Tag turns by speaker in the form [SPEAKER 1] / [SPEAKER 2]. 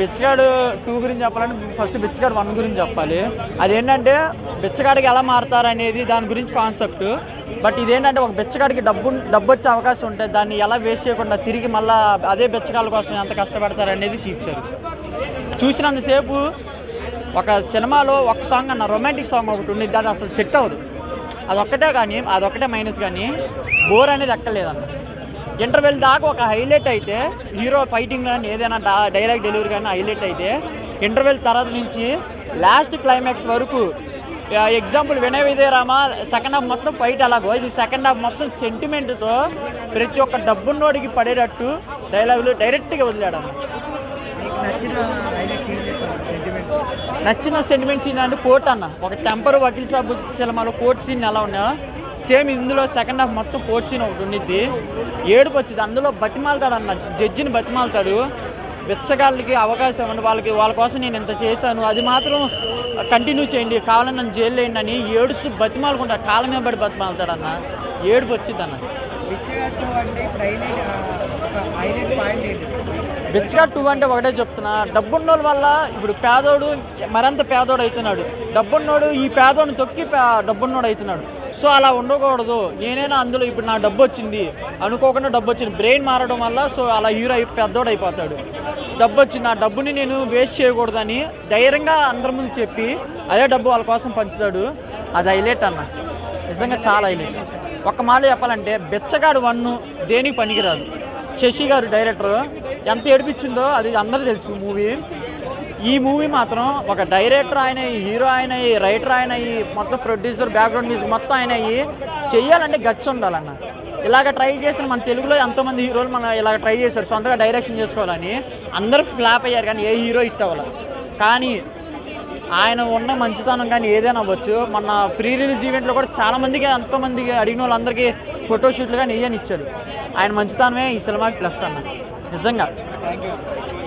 [SPEAKER 1] బిచ్చగాడు టూ గురించి చెప్పాలంటే ఫస్ట్ బిచ్చగాడు వన్ గురించి చెప్పాలి అదేంటంటే బిచ్చగాడికి ఎలా మారుతారు అనేది దాని గురించి కాన్సెప్ట్ బట్ ఇదేంటంటే ఒక బిచ్చగాడికి డబ్బు డబ్బు వచ్చే అవకాశం ఉంటుంది దాన్ని ఎలా వేస్ట్ చేయకుండా తిరిగి మళ్ళీ అదే బిచ్చగాళ్ళ కోసం ఎంత కష్టపడతారు అనేది చూపించారు చూసినంతసేపు ఒక సినిమాలో ఒక సాంగ్ అన్న రొమాంటిక్ సాంగ్ ఒకటి ఉండిద్ది అది అసలు సెట్ అవ్వదు అదొక్కటే కానీ అదొక్కటే మైనస్ కానీ బోర్ అనేది ఎక్కలేదన్న ఇంటర్వెల్ దాకా ఒక హైలైట్ అయితే హీరో ఫైటింగ్ కానీ ఏదైనా డా- డైలాగ్ డెలివరీ కానీ హైలైట్ అయితే ఇంటర్వెల్ తర్వాత నుంచి లాస్ట్ క్లైమాక్స్ వరకు ఆ, example Vinaya Vijayarama second half మొత్తం ఫైట్ అలాగో ఇది సెకండ్ హాఫ్ మొత్తం సెంటిమెంట్తో ప్రతి ఒక్క డబ్బున్నోడికి పడేటట్టు డైలాగులు డైరెక్ట్గా వదిలాడు అన్న
[SPEAKER 2] మీకు నచ్చిన హైలైట్ సీన్ చెప్పండి సెంటిమెంట్
[SPEAKER 1] నచ్చిన సెంటిమెంట్ సీన్ అంటే కోర్ట్ అన్న ఒక టెంపర్ వకీల్ సాబ్ సినిమాలో కోర్ట్ సీన్ ఎలా ఉన్నా సేమ్ ఇందులో సెకండ్ హాఫ్ మొత్తం కోర్ట్ సీన్ ఒకటి ఉండిద్ది ఏడుపు వచ్చింది అందులో బతిమాలతాడు అన్న జడ్జిని బతిమాలతాడు బిచ్చగాళ్ళకి అవకాశం ఇవ్వండి వాళ్ళకి వాళ్ళ కోసం నేను ఇంత చేశాను అది మాత్రం కంటిన్యూ చేయండి కావాలని నన్ను జైలు వేయండి అని ఏడుస్తూ బతిమాలుకుంటాడు కాళ్ళ మీద పడి బతిమాలతాడు అన్న ఏడుపు వచ్చింది అన్న
[SPEAKER 2] పిచ్చగట్టు అంటే ఇప్పుడు హైలైట్ ఒక హైలైట్ పాయింట్ ఏంటి
[SPEAKER 1] బిచ్చగా టూ అంటే ఒకటే చెప్తున్నా డబ్బున్నోళ్ళ వల్ల ఇప్పుడు పేదోడు మరింత పేదోడు అవుతున్నాడు డబ్బున్నోడు ఈ పేదోడిని తొక్కి పే- డబ్బున్నోడు అవుతున్నాడు సో అలా ఉండకూడదు నేనైనా అందులో ఇప్పుడు నా డబ్బు వచ్చింది అనుకోకుండా డబ్బు వచ్చింది బ్రెయిన్ మారడం వల్ల సో అలా హీరో అయి పెద్దోడు అయిపోతాడు డబ్బు వచ్చింది ఆ డబ్బుని నేను వేస్ట్ చేయకూడదని ధైర్యంగా అందరి ముందు చెప్పి అదే డబ్బు వాళ్ళ కోసం పంచుతాడు అది హైలైట్ అన్న నిజంగా చాలా హైలైట్ ఒక్క మాట చెప్పాలంటే బెచ్చగాడు వన్ను దేనికి పనికిరాదు శశి గారు డైరెక్టర్ ఎంత ఏడిపించిందో అది అందరూ తెలుసు మూవీ ఈ మూవీ మాత్రం ఒక డైరెక్టర్ ఆయన అయ్యి, హీరో ఆయన అయ్యి, రైటర్ ఆయన అయ్యి, మొత్తం ప్రొడ్యూసర్ బ్యాక్గ్రౌండ్ మ్యూజిక్ మొత్తం ఆయన అయ్యి చెయ్యాలంటే గట్స్ ఉండాలన్న ఇలాగ ట్రై చేసిన మన తెలుగులో ఎంతోమంది హీరోలు మన ఇలాగ ట్రై చేశారు సొంతగా డైరెక్షన్ చేసుకోవాలని అందరూ ఫ్లాప్ అయ్యారు కానీ ఏ హీరో హిట్ అవ్వాలి కానీ ఆయన ఉన్న మంచితనం కానీ ఏదైనా అవ్వచ్చు మన ప్రీ రిలీజ్ ఈవెంట్లో కూడా చాలా మందికి ఎంతో మందికి అడిగిన వాళ్ళందరికీ ఫోటోషూట్లు కానీ ఏయని ఇచ్చారు ఆయన మంచితనమే ఈ సినిమాకి ప్లస్ అన్న నిజంగా
[SPEAKER 2] థ్యాంక్ యూ